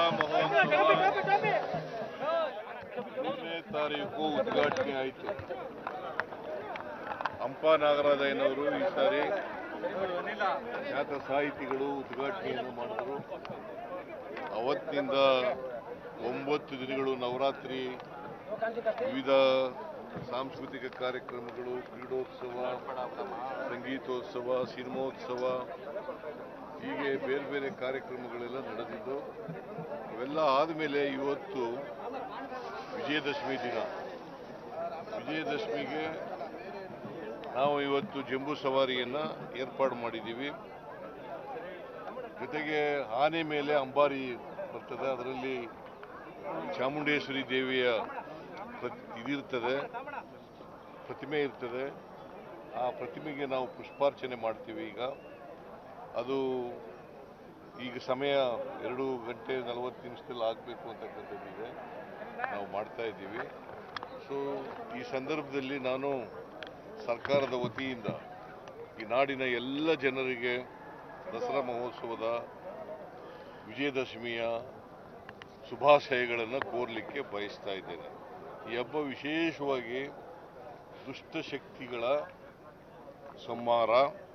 ಮಹೋತ್ಸವ ಮೂರನೇ ತಾರೀಕು ಉದ್ಘಾಟನೆ ಆಯಿತು ಹಂಪ ನಾಗರಾಜಯ್ಯನವರು ಈ ಸಾರಿ ಖ್ಯಾತ ಸಾಹಿತಿಗಳು ಉದ್ಘಾಟನೆಯನ್ನು ಮಾಡಿದರು ಅವತ್ತಿನಿಂದ ಒಂಬತ್ತು ದಿನಗಳು ನವರಾತ್ರಿ ವಿವಿಧ ಸಾಂಸ್ಕೃತಿಕ ಕಾರ್ಯಕ್ರಮಗಳು ಕ್ರೀಡೋತ್ಸವ ಸಂಗೀತೋತ್ಸವ ಸಿನಿಮೋತ್ಸವ ಹೀಗೆ ಬೇರೆ ಬೇರೆ ಕಾರ್ಯಕ್ರಮಗಳೆಲ್ಲ ನಡೆದಿದ್ದು ಇವೆಲ್ಲ ಆದಮೇಲೆ ಇವತ್ತು ವಿಜಯದಶಮಿ ದಿನ ವಿಜಯದಶಮಿಗೆ ನಾವು ಇವತ್ತು ಜಂಬೂ ಸವಾರಿಯನ್ನು ಏರ್ಪಾಡು ಮಾಡಿದ್ದೀವಿ ಜೊತೆಗೆ ಆನೆ ಮೇಲೆ ಅಂಬಾರಿ ಬರ್ತದೆ ಅದರಲ್ಲಿ ಚಾಮುಂಡೇಶ್ವರಿ ದೇವಿಯ ಪ್ರತಿ ಇದಿರ್ತದೆ ಪ್ರತಿಮೆ ಇರ್ತದೆ ಆ ಪ್ರತಿಮೆಗೆ ನಾವು ಪುಷ್ಪಾರ್ಚನೆ ಮಾಡ್ತೀವಿ ಈಗ ಅದು ಈಗ ಸಮಯ ಎರಡು ಗಂಟೆ ನಲವತ್ತು ನಿಮಿಷದಲ್ಲಿ ಆಗಬೇಕು ಅಂತಕ್ಕಂಥದ್ದಿದೆ ನಾವು ಮಾಡ್ತಾ ಇದ್ದೀವಿ ಸೊ ಈ ಸಂದರ್ಭದಲ್ಲಿ ನಾನು ಸರ್ಕಾರದ ವತಿಯಿಂದ ಈ ನಾಡಿನ ಎಲ್ಲ ಜನರಿಗೆ ದಸರಾ ಮಹೋತ್ಸವದ ವಿಜಯದಶಮಿಯ ಶುಭಾಶಯಗಳನ್ನು ಕೋರಲಿಕ್ಕೆ ಬಯಸ್ತಾ ಇದ್ದೇನೆ ಈ ಹಬ್ಬ ವಿಶೇಷವಾಗಿ ದುಷ್ಟಶಕ್ತಿಗಳ ಸಂಹಾರ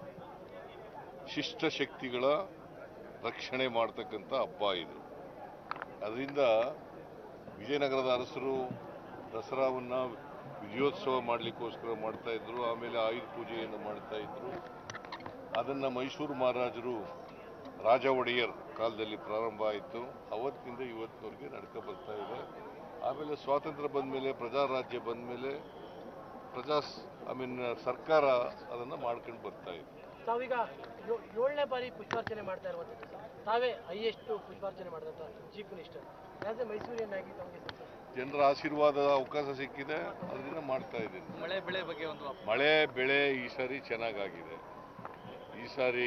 ಶಿಷ್ಟಶಕ್ತಿಗಳ ರಕ್ಷಣೆ ಮಾಡ್ತಕ್ಕಂಥ ಹಬ್ಬ ಇದು ಅದರಿಂದ ವಿಜಯನಗರದ ಅರಸರು ದಸರಾವನ್ನು ವಿಜಯೋತ್ಸವ ಮಾಡಲಿಕ್ಕೋಸ್ಕರ ಮಾಡ್ತಾ ಇದ್ರು ಆಮೇಲೆ ಆಯುಧ ಪೂಜೆಯನ್ನು ಮಾಡ್ತಾ ಇದ್ರು ಅದನ್ನು ಮೈಸೂರು ಮಹಾರಾಜರು ರಾಜ ಒಡೆಯರ್ ಕಾಲದಲ್ಲಿ ಪ್ರಾರಂಭ ಆಯಿತು ಅವತ್ತಿನಿಂದ ಇವತ್ತಿನವರೆಗೆ ನಡ್ಕೊ ಬರ್ತಾ ಇದೆ ಆಮೇಲೆ ಸ್ವಾತಂತ್ರ್ಯ ಬಂದ ಮೇಲೆ ಪ್ರಜಾರಾಜ್ಯ ಬಂದ ಮೇಲೆ ಪ್ರಜಾ ಐ ಮೀನ್ ಸರ್ಕಾರ ಅದನ್ನು ಮಾಡ್ಕೊಂಡು ಬರ್ತಾ ಇದೆ ತಾವೀಗ ಯೋ- ಏಳನೇ ಬಾರಿ ಪುಷ್ಪಾರ್ಚನೆ ಮಾಡ್ತಾ ಇರುವಂಥದ್ದು ಸರ್. ತಾವೇ ಹೈಯೆಸ್ಟ್ ಪುಷ್ಪಾರ್ಚನೆ ಮಾಡಿದಂಥ ಚೀಫ್ ಮಿನಿಸ್ಟರ್ ಆಸ್ ಎ ಮೈಸೂರಿಯನ್ನಾಗಿ ತಮಗೆ ಸಂತೋಷ ಜನರ ಆಶೀರ್ವಾದದ ಅವಕಾಶ ಸಿಕ್ಕಿದೆ ಅದರಿಂದ ಮಾಡ್ತಾ ಇದ್ದೀನಿ ಮಳೆ ಬೆಳೆ ಬಗ್ಗೆ ಒಂದು ಮಳೆ ಬೆಳೆ ಈ ಸಾರಿ ಚೆನ್ನಾಗಾಗಿದೆ ಈ ಸಾರಿ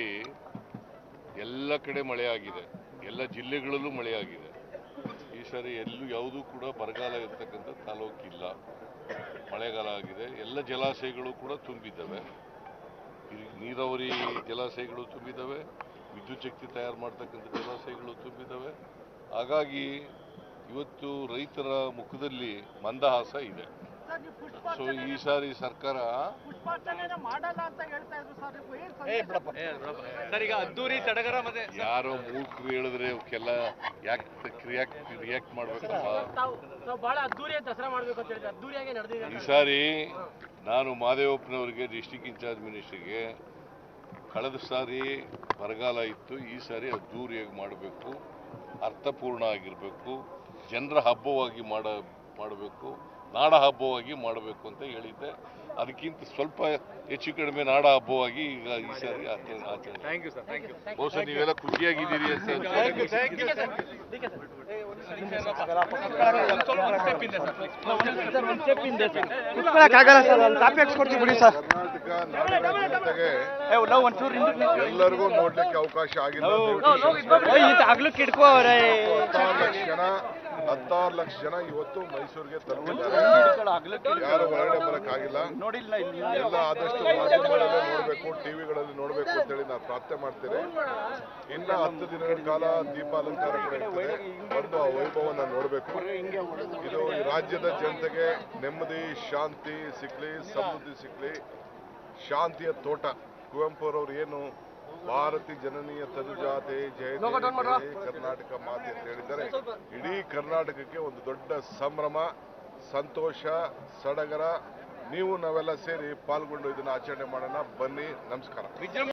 ಎಲ್ಲ ಕಡೆ ಮಳೆ ಆಗಿದೆ ಎಲ್ಲ ಜಿಲ್ಲೆಗಳಲ್ಲೂ ಮಳೆ ಆಗಿದೆ ಈ ಸಾರಿ ಎಲ್ಲೂ ಯಾವುದೂ ಕೂಡ ಬರಗಾಲ ಇರ್ತಕ್ಕಂಥ ತಾಲೂಕಿಲ್ಲ ಮಳೆಗಾಲ ಆಗಿದೆ ಎಲ್ಲ ಜಲಾಶಯಗಳು ಕೂಡ ತುಂಬಿದ್ದಾವೆ ಈ ನೀರಾವರಿ ಜಲಾಶಯಗಳು ತುಂಬಿದ್ದಾವೆ ವಿದ್ಯುತ್ ಶಕ್ತಿ ತಯಾರು ಮಾಡ್ತಕ್ಕಂಥ ಜಲಾಶಯಗಳು ತುಂಬಿದ್ದಾವೆ ಹಾಗಾಗಿ ಇವತ್ತು ರೈತರ ಮುಖದಲ್ಲಿ ಮಂದಹಾಸ ಇದೆ ಸೊ ಈ ಸಾರಿ ಸರ್ಕಾರ ಮಾಡಲ್ಲ ಅಂತ ಹೇಳ್ತಾ ಇದ್ರು ಸರ್ ಸರ್ ಈಗ ಅದ್ದೂರಿ ಸಡಗರ ಮತ್ತೆ ಯಾರೋ ಮೂಕರು ಹೇಳಿದ್ರೆ ಅವಕ್ಕೆಲ್ಲ ಯಾಕೆ ರಿಯಾಕ್ಟ್ ರಿಯಾಕ್ಟ್ ಮಾಡ್ಬೇಕಪ್ಪ ತಾವು ತಾವು ಬಹಳ ಅದ್ದೂರಿಯಾಗಿ ದಸರಾ ಮಾಡಬೇಕು ಅಂತ ಹೇಳಿದ್ರೆ ಅದ್ದೂರಿಯಾಗಿ ನಡೆದಿದೆ ಈ ಸಾರಿ ನಾನು ಮಾದೇವಪ್ಪನವರಿಗೆ ಡಿಸ್ಟಿಕ್ ಇನ್ಚಾರ್ಜ್ ಮಿನಿಸ್ಟ್ರಿಗೆ ಕಳೆದ ಸಾರಿ ಬರಗಾಲ ಇತ್ತು ಈ ಸಾರಿ ಅದ್ದೂರಿಯಾಗಿ ಮಾಡಬೇಕು ಅರ್ಥಪೂರ್ಣ ಆಗಿರಬೇಕು ಜನರ ಹಬ್ಬವಾಗಿ ಮಾಡ ಮಾಡಬೇಕು ನಾಡ ಹಬ್ಬವಾಗಿ ಮಾಡಬೇಕು ಅಂತ ಹೇಳಿದ್ದೆ ಅದಕ್ಕಿಂತ ಸ್ವಲ್ಪ ಹೆಚ್ಚು ಕಡಿಮೆ ನಾಡ ಹಬ್ಬವಾಗಿ ಈಗ ಈ ಸಾರಿ ಆಚರಣೆ ಆಚರಣೆ thank you sir thank you ಬಹುಶಃ ನೀವೆಲ್ಲ ಖುಷಿಯಾಗಿದ್ದೀರಿ ಅಂತ ಥ್ಯಾಂಕ್ ಯು ಅನ್ಸುತ್ತೆ. Thank you D K sir ಕುತ್ಕೊಳಕ್ಕಾಗಲ್ಲ ಸರ್ ಅಲ್ಲಿ ಕಾಪಿ ಹಾಕ್ಸ್ಕೊಡ್ತೀವಿ ಬಿಡಿ ಸರ್ ಕರ್ನಾಟಕ ನಾಡಿನ ಜನತೆಗೆ ನಾವು ಒಂಚೂರು ಎಲ್ಲರಿಗೂ ನೋಡ್ಲಿಕ್ಕೆ ಅವಕಾಶ ಆಗಿಲ್ಲ ಅಂತ ಹೇಳ್ಬಿಟ್ಟು ಆಗ್ಲಕ್ಕೆ ಇಟ್ಕೋವ್ರೆ ಹತ್ತಾರು ಲಕ್ಷ ಜನ ಹತ್ತಾರು ಲಕ್ಷ ಜನ ಇವತ್ತು ಮೈಸೂರಿಗೆ ತಲುಪಿದ್ದಾರೆ ಯಾರು ಹೊರಗಡೆ ಬರಕ್ಕಾಗಿಲ್ಲ ನೋಡಿಲ್ಲ ಇಲ್ಲಿ ಎಲ್ಲ ಆದಷ್ಟು ಮಾಧ್ಯಮಗಳಲ್ಲೇ ನೋಡಬೇಕು ಟಿವಿಗಳಲ್ಲಿ ನೋಡಬೇಕು ಅಂತೇಳಿ ನಾನು ಪ್ರಾರ್ಥನೆ ಮಾಡ್ತೇನೆ ಇನ್ನ ಹತ್ತು ದಿನಗಳ ಕಾಲ ದೀಪಾಲಂಕಾರ ಕೂಡ ಇರ್ತದೆ ಬಂದು ಆ ವೈಭವನ ನೋಡಬೇಕು ಇದು ಈ ರಾಜ್ಯದ ಜನತೆಗೆ ನೆಮ್ಮದಿ ಶಾಂತಿ ಸಿಗ್ಲಿ ಸಮೃದ್ಧಿ ಸಿಗ್ಲಿ ಶಾಂತಿಯ ತೋಟ ಕುವೆಂಪುರವ್ರು ಏನು ಭಾರತಿ ಜನನೀಯ ತನುಜಾತೆ ಜಯ ಜಯ ಜಯ ಕರ್ನಾಟಕ ಮಾತೆ ಅಂತ ಹೇಳಿದ್ದಾರೆ ಇಡೀ ಕರ್ನಾಟಕಕ್ಕೆ ಒಂದು ದೊಡ್ಡ ಸಂಭ್ರಮ ಸಂತೋಷ ಸಡಗರ ನೀವು ನಾವೆಲ್ಲ ಸೇರಿ ಪಾಲ್ಗೊಂಡು ಇದನ್ನ ಆಚರಣೆ ಮಾಡೋಣ ಬನ್ನಿ ನಮಸ್ಕಾರ